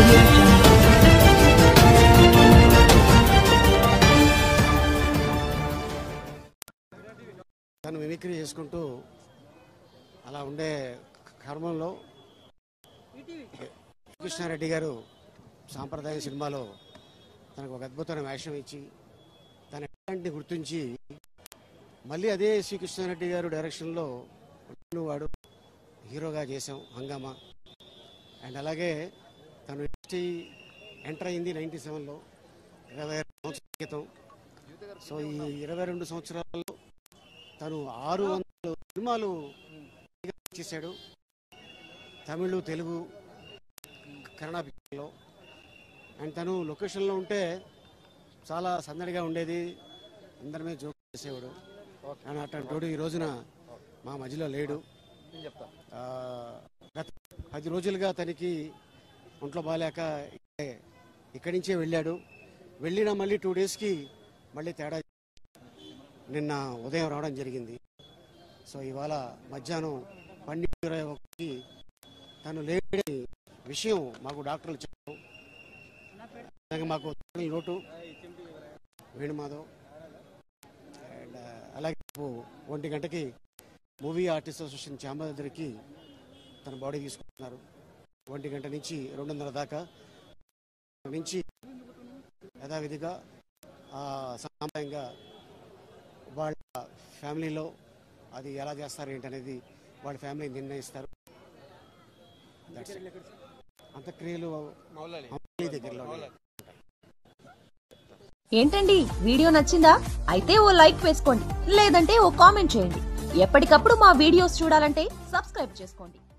audio jungle. తను mimicry చేసుకుంటూ అలా ఉండే కర్మంలో కృష్ణారెడ్డి గారు సాంప్రదాయ సినిమాలో తనకు ఒక అద్భుతమైన వేషం ఇచ్చి తన టాలెంట్ని గుర్తించి మళ్ళీ అదే శ్రీకృష్ణారెడ్డి గారు డైరెక్షన్లో నేను వాడు హీరోగా చేసాం హంగామా అండ్ అలాగే తను ఇండస్ట్రీ ఎంటర్ అయింది నైంటీ సెవెన్లో ఇరవై రెండు సంవత్సరాల క్రితం సో ఈ ఇరవై రెండు సంవత్సరాల్లో తను ఆరు వందల సినిమాలు చేశాడు తమిళ్ తెలుగు కన్నడ పిక్చర్లో అండ్ తను లొకేషన్లో ఉంటే చాలా సందడిగా ఉండేది అందరి మీద జోక్ చేసేవాడు అండ్ అట్లాంటి ఈ రోజున మా మధ్యలో లేడు ఆ, గత పది రోజులుగా తనకి ఒంట్లో బాగాలేక ఇక్కడే- ఇక్కడి నుంచే వెళ్ళాడు వెళ్ళిన మళ్ళీ టూ డేస్కి మళ్ళీ తేడా నిన్న ఉదయం రావడం జరిగింది సో ఇవాళ మధ్యాహ్నం పన్నెండు ఇరవై ఒకటి తను లేడని విషయం మాకు డాక్టర్లు చెప్పారు అలాగే మాకు డాక్టర్ల నోటు వేణుమాధవ్ అండ్ అలాగే రేపు ఒంటి గంటకి మూవీ ఆర్టిస్ట్ అసోసియేషన్ ఛాంబర్ దగ్గరికి తన బాడీ తీసుకుంటున్నారు ఒంటి గంట నుంచి రెండున్నర దాకా నుంచి యథావిధిగా ఆ, సాంప్రదాయంగా వాళ్ళ ఫ్యామిలీలో అది ఎలా చేస్తారు ఏంటనేది వాళ్ళ ఫ్యామిలీ నిర్ణయిస్తారు That's it. అంత్యక్రియలు మౌలి దగ్గరలో ఏంటండి వీడియో నచ్చిందా అయితే ఓ లైక్ వేసుకోండి లేదంటే ఓ కామెంట్ చేయండి ఎప్పటికప్పుడు మా వీడియోస్ చూడాలంటే సబ్స్క్రైబ్ చేసుకోండి